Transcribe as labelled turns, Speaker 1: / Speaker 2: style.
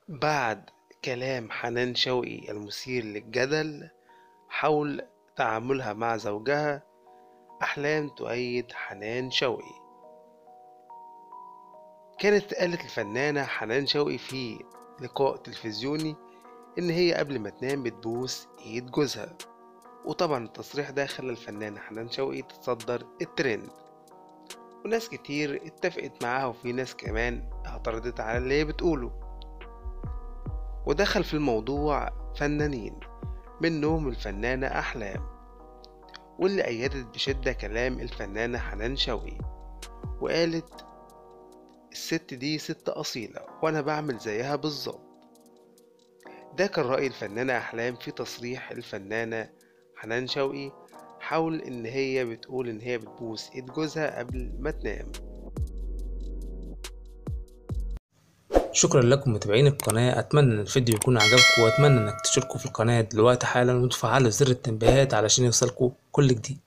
Speaker 1: بعد كلام حنان شوقي المثير للجدل حول تعاملها مع زوجها أحلام تؤيد حنان شوقي كانت قالت الفنانة حنان شوقي في لقاء تلفزيوني إن هي قبل ما تنام بتبوس إيد جوزها وطبعا التصريح ده خلى الفنانة حنان شوقي تتصدر الترند وناس كتير اتفقت معاها وفي ناس كمان اعترضت على اللي هي بتقوله ودخل في الموضوع فنانين منهم الفنانة أحلام واللي أيدت بشدة كلام الفنانة حنان شوقي وقالت الست دي ست أصيلة وأنا بعمل زيها بالظبط ده كان رأي الفنانة أحلام في تصريح الفنانة حنان شوقي حول إن هي بتقول إن هي بتبوس إيد جوزها قبل ما تنام
Speaker 2: شكرا لكم متابعين القناة أتمنى إن الفيديو يكون عجبكم وأتمنى إنك تشتركوا في القناة دلوقتي حالا وتفعلوا زر التنبيهات علشان يوصلكوا كل جديد